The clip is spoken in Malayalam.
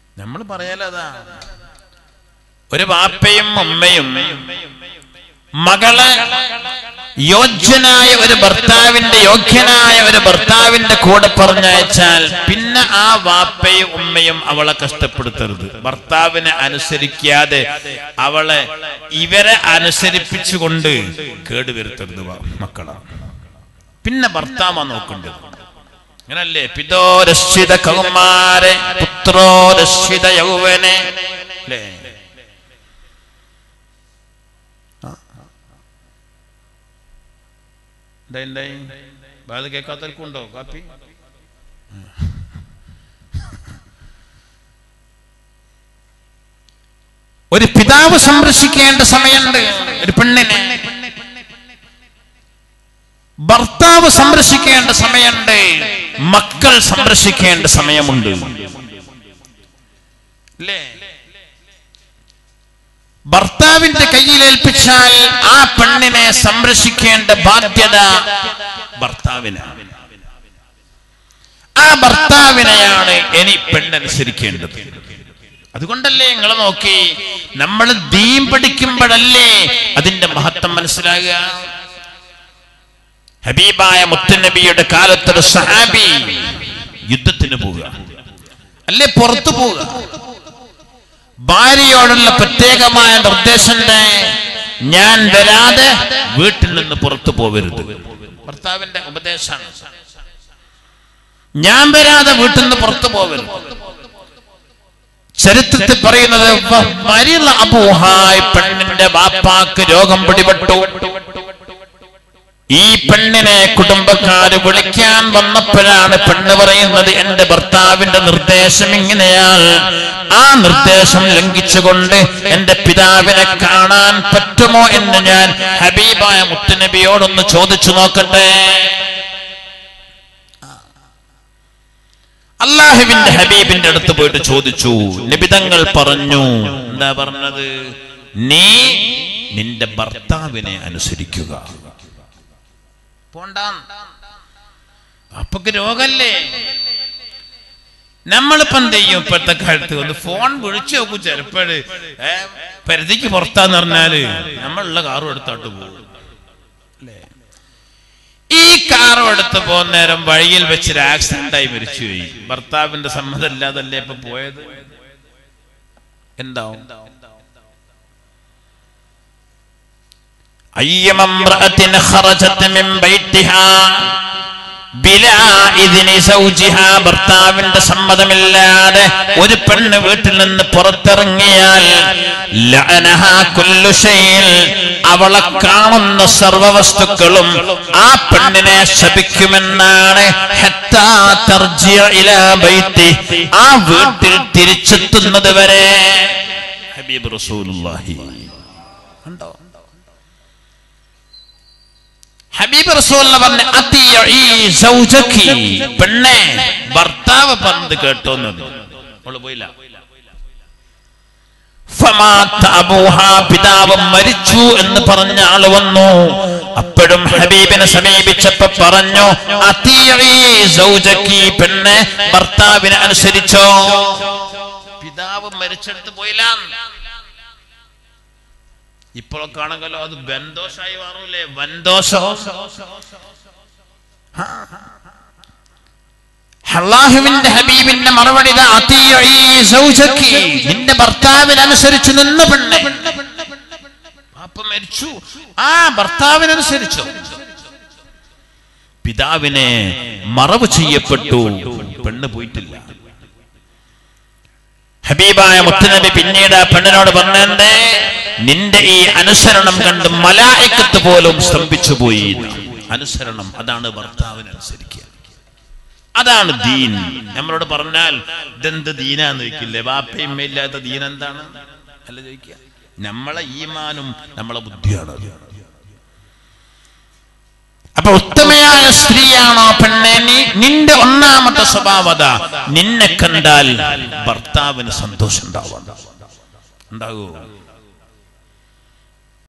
നമ്മൾ പറയാലതാ ഒരു വാപ്പയും ഉമ്മയും മകളെ യോഗ്യനായ ഒരു ഭർത്താവിന്റെ യോഗ്യനായ ഒരു ഭർത്താവിന്റെ കൂടെ പറഞ്ഞയച്ചാൽ പിന്നെ ആ വാപ്പയും ഉമ്മയും അവളെ കഷ്ടപ്പെടുത്തരുത് ഭർത്താവിനെ അനുസരിക്കാതെ അവളെ ഇവരെ അനുസരിപ്പിച്ചുകൊണ്ട് കേടുവരുത്തരുത് വാ- മക്കളെ പിന്നെ ഭർത്താവ നോക്കേണ്ടത് അങ്ങനല്ലേ പിതോരശ്ചിത കൗമാരെ പുത്രോരശ്ചിത യൗവനെ അല്ലേ എന്തായി എന്തായി ബാധ കേൾക്കാത്തവർക്കും ഉണ്ടോ കാപ്പി ഒരു പിതാവ് സംരക്ഷിക്കേണ്ട സമയമുണ്ട് ഒരു പെണ്ണിനെ ഭർത്താവ് സംരക്ഷിക്കേണ്ട സമയമുണ്ട് മക്കൾ സംരക്ഷിക്കേണ്ട സമയമുണ്ട് അല്ലേ ഭർത്താവിന്റെ കയ്യിലേൽപ്പിച്ചാൽ ആ പെണ്ണിനെ സംരക്ഷിക്കേണ്ട ബാധ്യത ഭർത്താവിനാണ് ആ ഭർത്താവിനെയാണ് ഇനി പെണ്ണനുസരിക്കേണ്ടത് അതുകൊണ്ടല്ലേ നിങ്ങൾ നോക്കി നമ്മൾ ദീൻ പഠിക്കുമ്പോഴല്ലേ അതിന്റെ മഹത്വം മനസ്സിലാകുക ഹബീബായ മുത്തനബിയുടെ കാലത്തൊരു സഹാബി യുദ്ധത്തിന് പോവുക അല്ലേ പുറത്തു പോവുക ഭാര്യയോടുള്ള പ്രത്യേകമായ നിർദ്ദേശന്റെ ഞാൻ വരാതെ വീട്ടിൽ നിന്ന് പുറത്തു പോവരുത് ഭർത്താവിന്റെ ഉപദേശമാണ് ഞാൻ വരാതെ വീട്ടിൽ നിന്ന് പുറത്തു പോവരുത് ചരിത്രത്തിൽ പറയുന്നത് വ- മരിയുള്ള അബൂഹായ് പെണ്ണിന്റെ ബാപ്പാക്ക് രോഗം പിടിപെട്ടു ഈ പെണ്ണിനെ കുടുംബക്കാര് വിളിക്കാൻ വന്നപ്പോഴാണ് പെണ്ണ് പറയുന്നത് എന്റെ ഭർത്താവിന്റെ നിർദ്ദേശം ഇങ്ങനെയാണ് ആ നിർദ്ദേശം ലംഘിച്ചുകൊണ്ട് എന്റെ പിതാവിനെ കാണാൻ പറ്റുമോ എന്ന് ഞാൻ ഹബീബായ മുത്തുനബിയോടൊന്ന് ചോദിച്ചു നോക്കട്ടെ അള്ളാഹുവിന്റെ ഹബീബിന്റെ അടുത്ത് പോയിട്ട് ചോദിച്ചു നിബിതങ്ങൾ പറഞ്ഞു എന്താ പറഞ്ഞത് നീ നിന്റെ ഭർത്താവിനെ അനുസരിക്കുക പോണ്ടാന്ന് അപ്പൊക്ക് രോഗല്ലേ നമ്മളിപ്പോ എന്ത് ചെയ്യും ഇപ്പോഴത്തെ കാലത്ത് ഒന്ന് ഫോൺ വിളിച്ചു നോക്കും ചിലപ്പോഴ് പരിധിക്ക് പുറത്താന്ന് പറഞ്ഞാല് നമ്മളുള്ള കാറും എടുത്തോട്ട് പോകും അല്ലേ ഈ കാറും എടുത്ത് പോകുന്ന നേരം വഴിയിൽ വെച്ചൊരു ആക്സിഡന്റ് ആയി മരിച്ചുപോയി ഭർത്താവിന്റെ സമ്മതം ഇല്ലാതല്ലേ ഇപ്പൊ പോയത് എന്താവും أيما امرأة خرجت من بيتها بلا إذن زوجها ഭർത്താവിന്റെ സമ്മതമില്ലാതെ ഒരു പെണ്ണ് വീട്ടിൽ നിന്ന് പുറത്തിറങ്ങിയാൽ ലഅനഹാ കുല്ലു ഷൈഇൻ അവളെ കാണുന്ന സർവ വസ്തുക്കളും ആ പെണ്ണിനെ ശപിക്കുമെന്നാണ് ഹത്താ തർജിഅ ഇലാ ബൈത്തി ആ വീട്ടിൽ തിരിച്ചെത്തുന്നത് വരെ ഹബീബ് റസൂലുള്ളാഹി കണ്ടോ ഹബീബ് റസൂൽ പറഞ്ഞ "അത്തിയഈ സൗജക്കി." പെണ്ണെ ഭർത്താവ് പറഞ്ഞത് കേട്ടോന്നത് അവള് പോയില്ല ഫമാത്ത അബൂഹ പിതാവ് മരിച്ചു എന്ന് പറഞ്ഞ ആള് വന്നു അപ്പോഴും ഹബീബിനെ സമീപിച്ചപ്പോ പറഞ്ഞു "അത്തിയഈ സൗജക്കി." പെണ്ണെ ഭർത്താവിനെ അനുസരിച്ചോ പിതാവ് മരിച്ചെടുത്ത് പോയില്ല ഇപ്പോഴൊക്കെ ആണെങ്കിലോ അത് ബന്ധോഷായി മാറൂലേ വൻദോഷോ അള്ളാഹുവിന്റെ ഹബീബിന്റെ മറുപടി ഇതാ, "അത്തിയഈ സൗജക്കി." നിന്റെ ഭർത്താവിനനുസരിച്ച് നിന്ന് പെണ്ണെ പാപ്പ മരിച്ചു ആ ഭർത്താവിനനുസരിച്ചു പിതാവിനെ മറവ് ചെയ്യപ്പെട്ടു പെണ്ണ് പോയിട്ടില്ല ഹബീബായ മുത്തുനബി പിന്നീട് ആ പെണ്ണിനോട് പറഞ്ഞേ നിന്റെ ഈ അനുസരണം കണ്ട് മലായിക്കത്ത് പോലും സ്തംഭിച്ചു പോയി അനുസരണം അതാണ് ഭർത്താവിനനുസരിക്കുക അതാണ് ദീൻ നമ്മളോട് പറഞ്ഞാൽ ഇതെന്ത് ദീനാന്ന് ചോദിക്കില്ലേ വാപ്പയും ഇല്ലാത്ത ദീൻ എന്താണ് അല്ല ചോദിക്കുക നമ്മളെ ഈമാനും നമ്മളെ ബുദ്ധിയാണ് അത്. അപ്പൊ ഉത്തമയായ സ്ത്രീയാണോ പെണ്ണെ നീ നിന്റെ ഒന്നാമത്തെ സ്വഭാവത നിന്നെ കണ്ടാൽ ഭർത്താവിന് സന്തോഷം ഉണ്ടാവാം ഉണ്ടാകുമോ